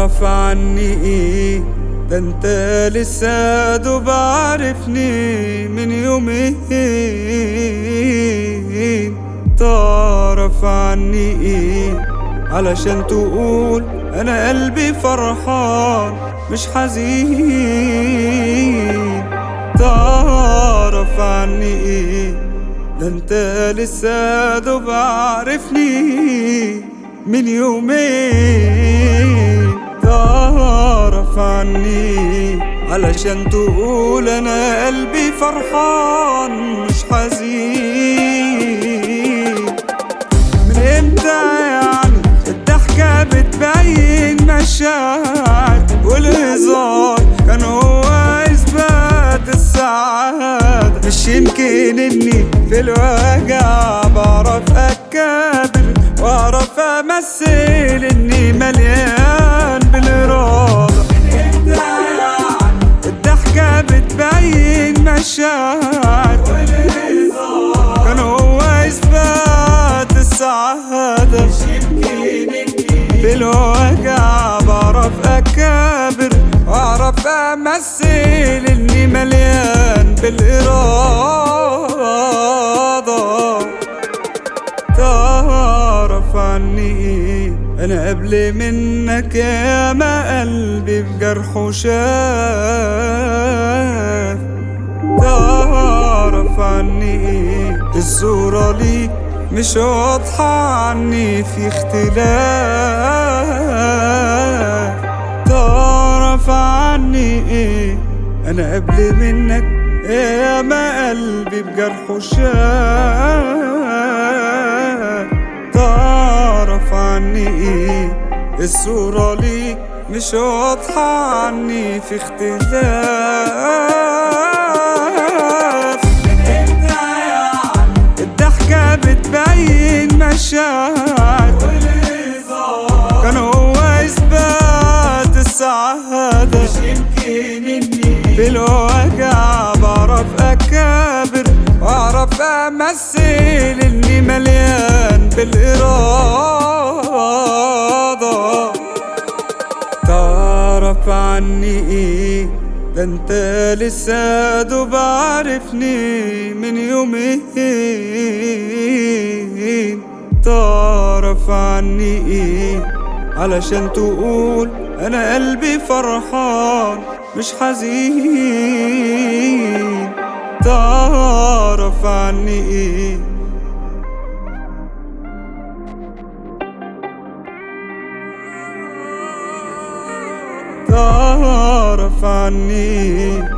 تعرف عني ايه ده انت لسه دوب عارفني من يومين تعرف عني ايه علشان تقول انا قلبي فرحان مش حزين تعرف عني ايه ده انت لسه دوب عارفني من يومين تعرف عني علشان تقول انا قلبي فرحان مش حزين من امتى يعني الضحكة بتبين مشاعر والهزار كان هو اثبات السعادة مش يمكن اني في الوجع بعرف اكابر واعرف امثل اني مليان بالارادة الضحكة بتبين مشاعر كان هو اثبات السعادة في الوجع بعرف اكابر واعرف امثل اني مليان بالارادة تعرف عني ايه انا قبل منك يا ما قلبي بجرحه شاف تعرف عني ايه الصورة ليك مش واضحة عني في اختلاف تعرف عني ايه انا قبل منك يا ما قلبي بجرحه شاف تعرف عني ايه الصورة ليك مش واضحة عني في اختلاف الضحكة بتبين مشاعر كان هو إثبات السعادة في الوجع بعرف أكابر وأعرف أمثل إني مليان بالإرادة تعرف عني ايه ده انت لسه دوب عارفني من يومين تعرف عني ايه علشان تقول انا قلبي فرحان مش حزين تعرف عني ايه تعرف عني